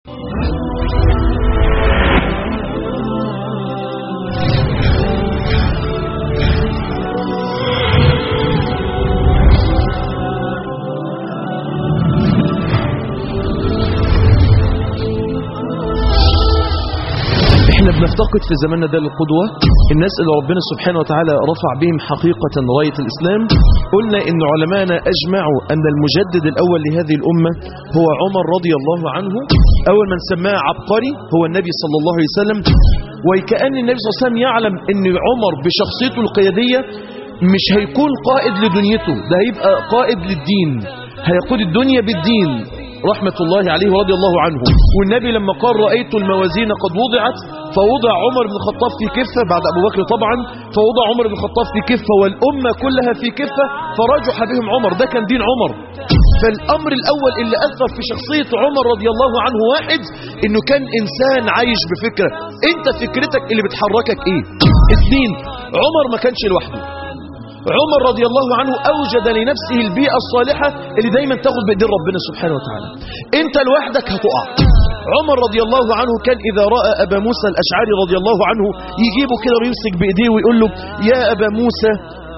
احنا بنفتقد في زماننا ده القدوة الناس اللي ربنا سبحانه وتعالى رفع بهم حقيقة راية الإسلام قلنا ان علماءنا أجمعوا أن المجدد الأول لهذه الأمة هو عمر رضي الله عنه أول من سماه عبقري هو النبي صلى الله عليه وسلم وكأن النبي صلى الله عليه وسلم يعلم ان عمر بشخصيته القيادية مش هيكون قائد لدنيته ده هيبقى قائد للدين هيقود الدنيا بالدين رحمة الله عليه ورضي الله عنه والنبي لما قال رأيت الموازين قد وضعت فوضع عمر بن الخطاب في كفة بعد أبو بكر طبعا فوضع عمر بن الخطاب في كفة والأمة كلها في كفة فرجح بهم عمر ده كان دين عمر فالأمر الأول اللي أثر في شخصية عمر رضي الله عنه واحد إنه كان إنسان عايش بفكرة أنت فكرتك اللي بتحركك إيه اثنين عمر ما كانش لوحده عمر رضي الله عنه أوجد لنفسه البيئة الصالحة اللي دايما تاخد بإيدين ربنا سبحانه وتعالى انت لوحدك هتقع عمر رضي الله عنه كان إذا رأى أبا موسى الأشعري رضي الله عنه يجيبه كده ويمسك بإيديه ويقول له يا أبا موسى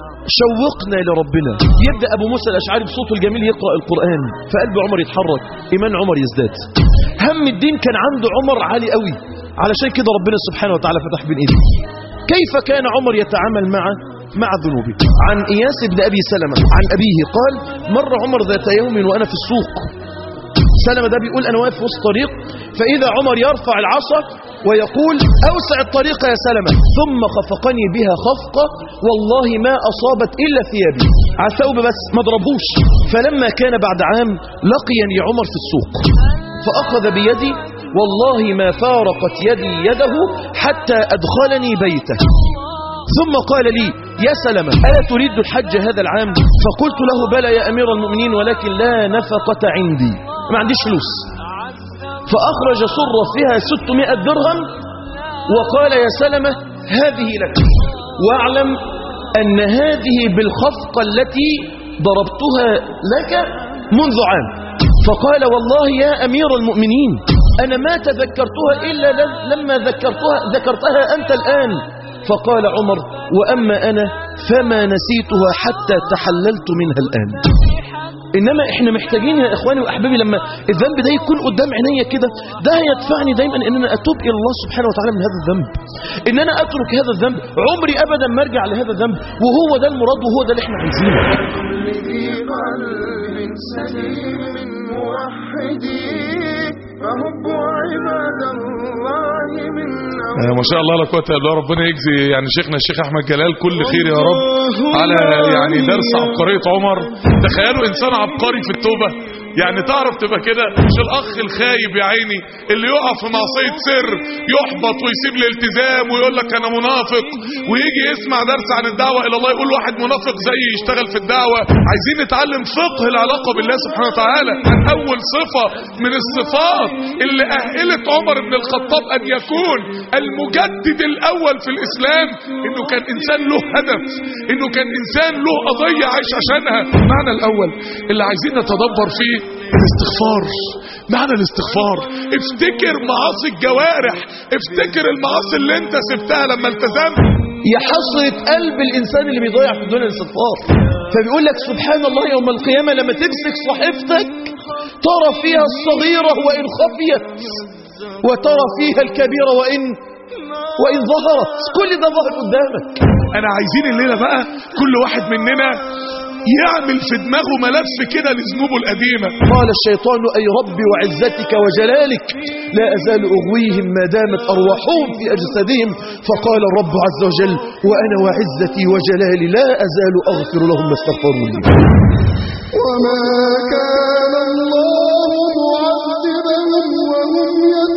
شوقنا لربنا يبدأ أبو موسى الأشعري بصوته الجميل يقرأ القرآن فقلب عمر يتحرك إيمان عمر يزداد هم الدين كان عنده عمر عالي قوي علشان كده ربنا سبحانه وتعالى فتح بين إيديه كيف كان عمر يتعامل مع مع ذنوبه عن إياس بن أبي سلمة عن أبيه قال مر عمر ذات يوم وأنا في السوق سلمة ده بيقول أنا واقف في وسط الطريق فإذا عمر يرفع العصا ويقول أوسع الطريق يا سلمة ثم خفقني بها خفقة والله ما أصابت إلا ثيابي على الثوب بس ما ضربوش فلما كان بعد عام لقيني عمر في السوق فأخذ بيدي والله ما فارقت يدي يده حتى أدخلني بيته ثم قال لي يا سلمة ألا تريد الحج هذا العام فقلت له بلى يا أمير المؤمنين ولكن لا نفقة عندي ما عنديش فلوس فأخرج صرة فيها 600 درهم وقال يا سلمة هذه لك واعلم أن هذه بالخفقة التي ضربتها لك منذ عام فقال والله يا أمير المؤمنين أنا ما تذكرتها إلا لما ذكرتها, ذكرتها أنت الآن فقال عمر وأما أنا فما نسيتها حتى تحللت منها الآن إنما إحنا محتاجين يا إخواني وأحبابي لما الذنب ده يكون قدام عينيا كده ده يدفعني دايما إن أنا أتوب إلى الله سبحانه وتعالى من هذا الذنب إن أنا أترك هذا الذنب عمري أبدا ما أرجع لهذا الذنب وهو ده المراد وهو ده اللي إحنا عايزينه في قلب سليم موحدي فهب عباد الله من آه، ما شاء الله لا قوه الا بالله ربنا يجزي يعني شيخنا الشيخ احمد جلال كل خير يا رب على يعني درس عبقريه عمر تخيلوا انسان عبقري في التوبه يعني تعرف تبقى كده مش الاخ الخايب يا عيني اللي يقع في معصيه سر يحبط ويسيب الالتزام ويقول لك انا منافق ويجي يسمع درس عن الدعوه الى الله يقول واحد منافق زيي يشتغل في الدعوه عايزين نتعلم فقه العلاقه بالله سبحانه وتعالى اول صفه من الصفات اللي اهلت عمر بن الخطاب ان يكون المجدد الاول في الاسلام انه كان انسان له هدف انه كان انسان له قضيه عايش عشانها المعنى الاول اللي عايزين نتدبر فيه الاستغفار معنى الاستغفار افتكر معاصي الجوارح افتكر المعاصي اللي انت سبتها لما التزمت يا حسرة قلب الإنسان اللي بيضيع في الدنيا الاستغفار فبيقول لك سبحان الله يوم القيامة لما تمسك صحيفتك ترى فيها الصغيرة وإن خفيت وترى فيها الكبيرة وإن وإن ظهرت كل ده ظهر قدامك انا عايزين الليله بقى كل واحد مننا يعمل في دماغه ملف كده لذنوبه القديمه قال الشيطان أي ربي وعزتك وجلالك لا أزال أغويهم ما دامت أرواحهم في أجسادهم فقال الرب عز وجل وأنا وعزتي وجلالي لا أزال أغفر لهم ما استغفروا لي وما كان الله معذبهم وهم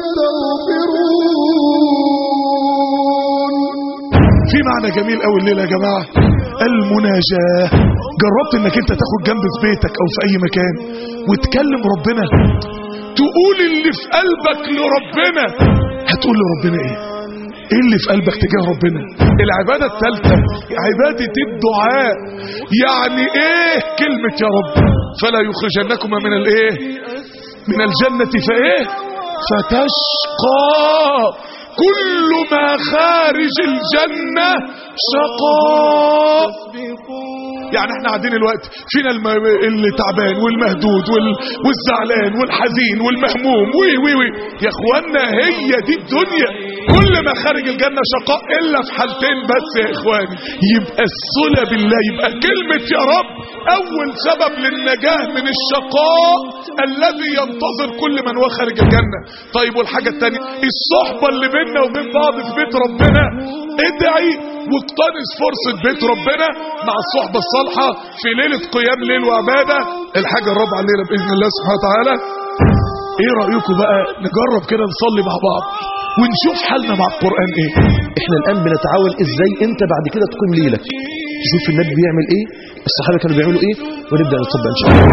يستغفرون في معنى جميل قوي الليله يا جماعه المناجاه جربت انك انت تاخد جنب في بيتك او في اي مكان وتكلم ربنا تقول اللي في قلبك لربنا هتقول لربنا ايه ايه اللي في قلبك تجاه ربنا العباده الثالثه عباده الدعاء يعني ايه كلمه يا رب فلا يخرجنكما من الايه من الجنه فايه فتشقى كل ما خارج الجنة شقاء يعني احنا قاعدين الوقت فينا الم... اللي تعبان والمهدود وال... والزعلان والحزين والمهموم وي وي وي يا اخوانا هي دي الدنيا كل ما خارج الجنة شقاء الا في حالتين بس يا اخواني يبقى الصلة بالله يبقى كلمة يا رب اول سبب للنجاة من الشقاء الذي ينتظر كل من هو خارج الجنة طيب والحاجة التانية الصحبة اللي بيننا وبين بعض في بيت ربنا ادعي واقتنص فرصة بيت ربنا مع الصحبة الصالحة في ليلة قيام ليل وعبادة الحاجة الرابعة الليلة بإذن الله سبحانه وتعالى ايه رأيكم بقى نجرب كده نصلي مع بعض ونشوف حالنا مع القرآن ايه احنا الان بنتعاون ازاي انت بعد كده تقوم ليلك تشوف النبي بيعمل ايه الصحابه كانوا بيعملوا ايه ونبدا نطبق ان شاء الله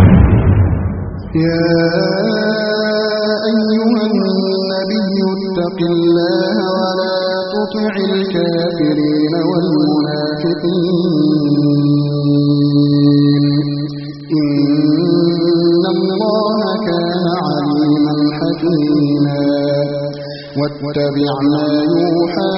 يا أيها النبي اتق الله ولا تطع الكافرين والمنافقين إن الله كان عليما حكيما واتبع ما يوحى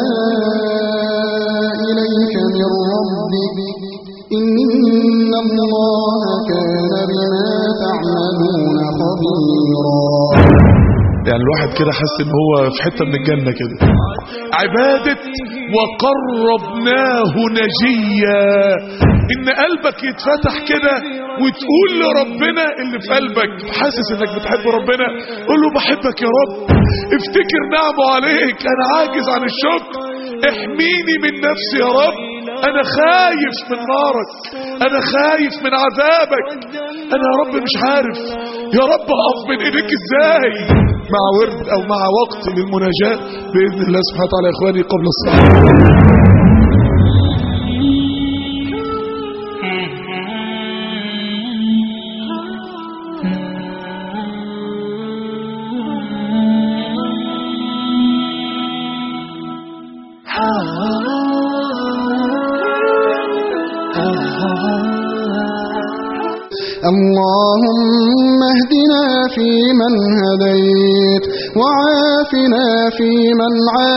إليك من ربك إن الله كان بما تعملون خبيرا يعني الواحد كده حس ان هو في حتة من الجنة كده عبادة وقربناه نجيا ان قلبك يتفتح كده وتقول لربنا اللي في قلبك حاسس انك بتحب ربنا قول له بحبك يا رب افتكر نعمه عليك انا عاجز عن الشكر احميني من نفسي يا رب انا خايف من نارك انا خايف من عذابك انا يا رب مش عارف يا رب اقف من ايديك ازاي مع ورد او مع وقت للمناجاة باذن الله سبحانه وتعالى يا اخواني قبل الصلاه اللهم اهدنا فيمن هديت وعافنا فيمن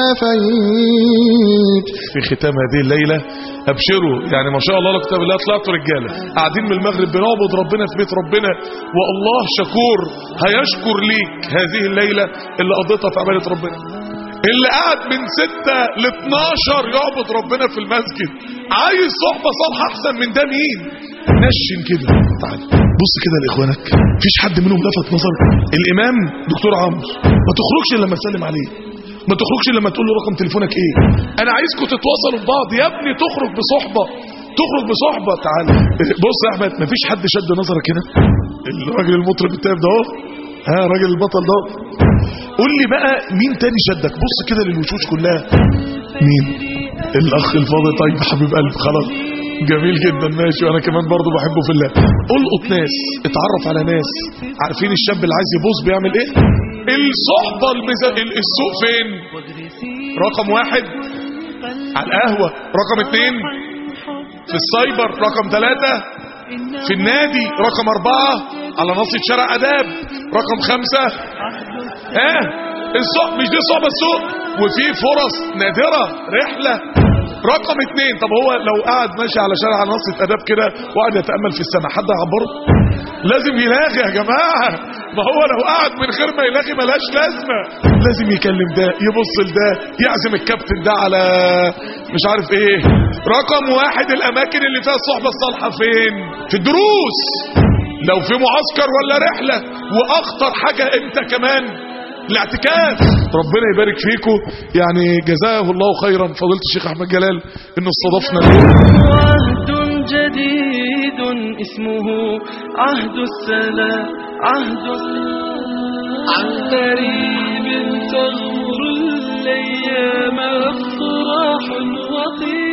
عافيت في ختام هذه الليلة ابشروا يعني ما شاء الله لا كتاب الله طلعتوا رجالة قاعدين من المغرب بنعبد ربنا في بيت ربنا والله شكور هيشكر ليك هذه الليلة اللي قضيتها في عبادة ربنا اللي قاعد من 6 ل 12 يعبد ربنا في المسجد عايز صحبة صالحة احسن من ده مين نشن كده تعال بص كده لاخوانك مفيش حد منهم لفت نظرك الامام دكتور عمرو ما تخرجش الا لما تسلم عليه ما تخرجش إلا لما تقول له رقم تليفونك ايه انا عايزكم تتواصلوا ببعض يا ابني تخرج بصحبه تخرج بصحبه تعال بص يا احمد مفيش حد شد نظرك هنا الراجل المطرب التايب ده اهو ها راجل البطل ده قول لي بقى مين تاني شدك بص كده للوشوش كلها مين الاخ الفاضل طيب حبيب قلب خلاص جميل جدا ماشي وانا كمان برضو بحبه في الله القط ناس اتعرف على ناس عارفين الشاب اللي عايز يبوظ بيعمل ايه الصحبة الميزان السوق فين رقم واحد على القهوة رقم اتنين في السايبر رقم ثلاثة في النادي رقم أربعة على نصية شارع أداب رقم خمسة ها السوق مش دي صعبة السوق وفي فرص نادرة رحلة رقم اتنين طب هو لو قاعد ماشي على شارع نصية أداب كده وقاعد يتأمل في السماء حد هيعبره لازم يلاغي يا جماعة ما هو لو قاعد من غير ما يلاغي ملهاش لازمة لازم يكلم ده يبص لده يعزم الكابتن ده على مش عارف ايه رقم واحد الاماكن اللي فيها الصحبة الصالحة فين في الدروس لو في معسكر ولا رحلة واخطر حاجة انت كمان الاعتكاف ربنا يبارك فيكم يعني جزاه الله خيرا فضيله الشيخ احمد جلال انه استضافنا عهد جديد اسمه عهد السلام عهد عن قريب تغمر الأيام أفراح وطيب